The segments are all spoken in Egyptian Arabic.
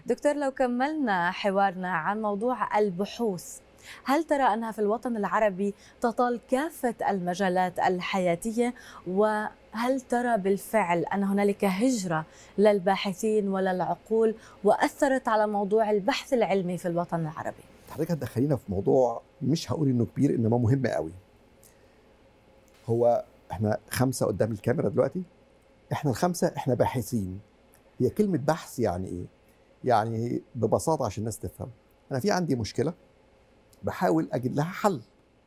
دكتور لو كملنا حوارنا عن موضوع البحوث هل ترى انها في الوطن العربي تطال كافه المجالات الحياتيه وهل ترى بالفعل ان هنالك هجره للباحثين وللعقول واثرت على موضوع البحث العلمي في الوطن العربي؟ حضرتك هتدخلينا في موضوع مش هقول انه كبير انما مهم قوي. هو احنا خمسه قدام الكاميرا دلوقتي احنا الخمسه احنا باحثين. هي كلمه بحث يعني ايه؟ يعني ببساطه عشان الناس تفهم. انا في عندي مشكله بحاول اجد لها حل.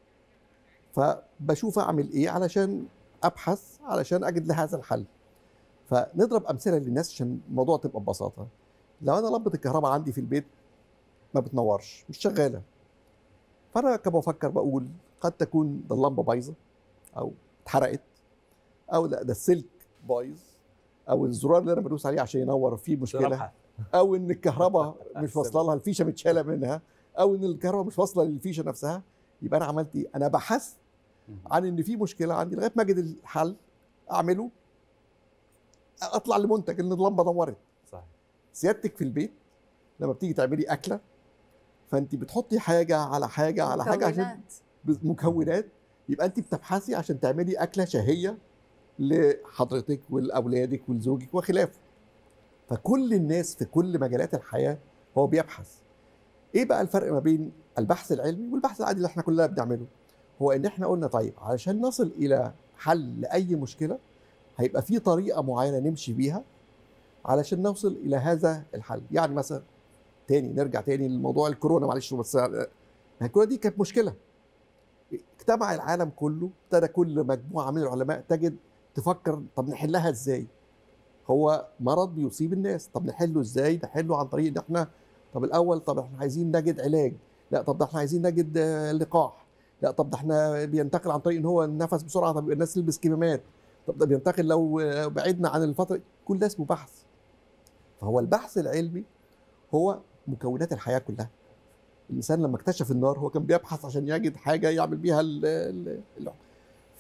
فبشوف اعمل ايه علشان ابحث علشان اجد لها هذا الحل. فنضرب امثله للناس عشان الموضوع تبقى ببساطه. لو انا لمبه الكهرباء عندي في البيت ما بتنورش مش شغاله فانا كبفكر بقول قد تكون ده اللمبه بايظه او اتحرقت او لا ده السلك بايظ او الزرار اللي انا بدوس عليه عشان ينور فيه مشكله او ان الكهرباء مش واصله لها الفيشه متشاله منها او ان الكهرباء مش واصله للفيشه نفسها يبقى انا عملت ايه؟ انا بحثت عن ان في مشكله عندي لغايه ما اجد الحل اعمله اطلع لمنتج ان اللمبه نورت صحيح سيادتك في البيت لما بتيجي تعملي اكله فانت بتحطي حاجه على حاجه على حاجه عشان مكونات. مكونات يبقى انت بتبحثي عشان تعملي اكله شهيه لحضرتك ولاولادك ولزوجك وخلافه فكل الناس في كل مجالات الحياه هو بيبحث ايه بقى الفرق ما بين البحث العلمي والبحث العادي اللي احنا كلنا بنعمله هو ان احنا قلنا طيب علشان نصل الى حل لاي مشكله هيبقى في طريقه معينه نمشي بيها علشان نوصل الى هذا الحل يعني مثلا تاني نرجع تاني لموضوع الكورونا معلش بس ما الكورونا دي كانت مشكله اجتمع العالم كله ابتدى كل مجموعه من العلماء تجد تفكر طب نحلها ازاي هو مرض بيصيب الناس طب نحله ازاي نحله عن طريق ان احنا طب الاول طب احنا عايزين نجد علاج لا طب ده احنا عايزين نجد آه، لقاح لا طب ده احنا بينتقل عن طريق ان هو النفس بسرعه طب يبقى الناس تلبس كمامات طب ده بينتقل لو آه، بعدنا عن الفتره كل ده اسمه بحث فهو البحث العلمي هو مكونات الحياه كلها الانسان لما اكتشف النار هو كان بيبحث عشان يجد حاجه يعمل بيها ال ال ال ف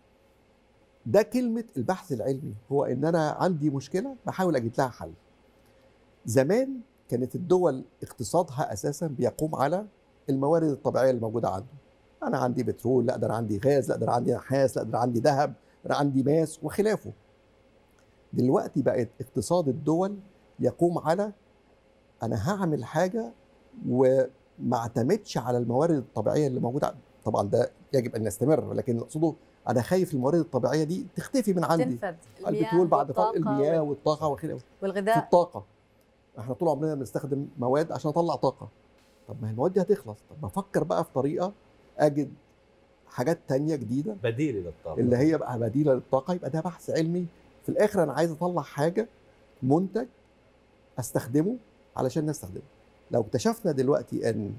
ده كلمه البحث العلمي هو ان انا عندي مشكله بحاول اجد لها حل زمان كانت الدول اقتصادها اساسا بيقوم على الموارد الطبيعيه اللي موجوده عنده انا عندي بترول لا ده انا عندي غاز لا ده انا عندي نحاس لا ده انا عندي ذهب انا عندي ماس وخلافه دلوقتي بقت اقتصاد الدول يقوم على انا هعمل حاجه وما اعتمدش على الموارد الطبيعيه اللي موجوده عندي. طبعا ده يجب ان يستمر لكن اقصده انا خايف الموارد الطبيعيه دي تختفي من عندي تنفذ البترول بعد فرق والطاقة المياه وال- والطاقه وخلافه في والغذاء الطاقه احنا طول عمرنا بنستخدم مواد عشان اطلع طاقه طب ما هي المواد دي هتخلص طب بفكر بقى في طريقه اجد حاجات تانية جديده بديل للطاقه اللي هي بقى بديله للطاقه يبقى ده بحث علمي في الاخر انا عايز اطلع حاجه منتج استخدمه علشان نستخدمه لو اكتشفنا دلوقتي ان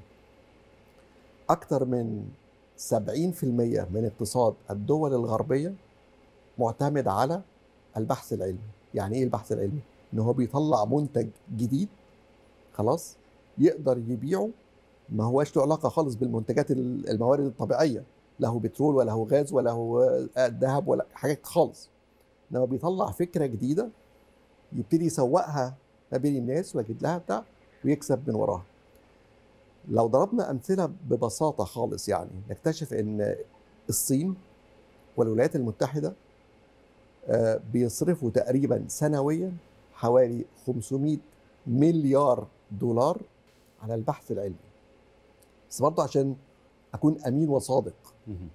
اكتر من 70% من اقتصاد الدول الغربيه معتمد على البحث العلمي يعني ايه البحث العلمي ان هو بيطلع منتج جديد خلاص يقدر يبيعه ما هواش له علاقه خالص بالمنتجات ال- الموارد الطبيعيه لا هو بترول ولا هو غاز ولا هو آه، ذهب ولا حاجات خالص انما بيطلع فكره جديده يبتدي يسوقها ما بين الناس ويجد لها بتاع ويكسب من وراها لو ضربنا امثله ببساطه خالص يعني نكتشف ان الصين والولايات المتحده آه، بيصرفوا تقريبا سنويا حوالي 500 مليار دولار على البحث العلمي بس برضه عشان اكون امين وصادق مهم.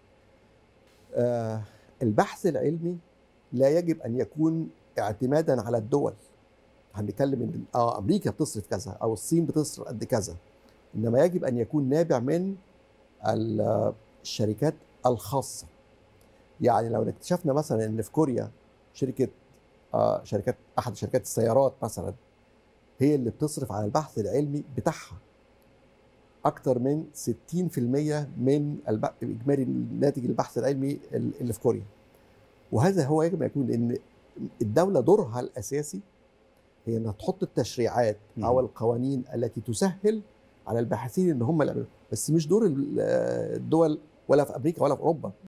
آه، البحث العلمي لا يجب ان يكون اعتمادا على الدول هنتكلم ان اه امريكا بتصرف كذا او الصين بتصرف قد كذا انما يجب ان يكون نابع من ال- آه، الشركات الخاصه يعني لو اكتشفنا مثلا ان في كوريا شركه آه شركات احد شركات السيارات مثلا هي اللي بتصرف على البحث العلمي بتاعها اكتر من 60% من الب... اجمالي الناتج البحث العلمي اللي في كوريا وهذا هو يجب ان يكون لان الدوله دورها الاساسي هي انها تحط التشريعات او مم. القوانين التي تسهل على الباحثين ان هم اللي يعملوا بس مش دور ال- الدول ولا في امريكا ولا في اوروبا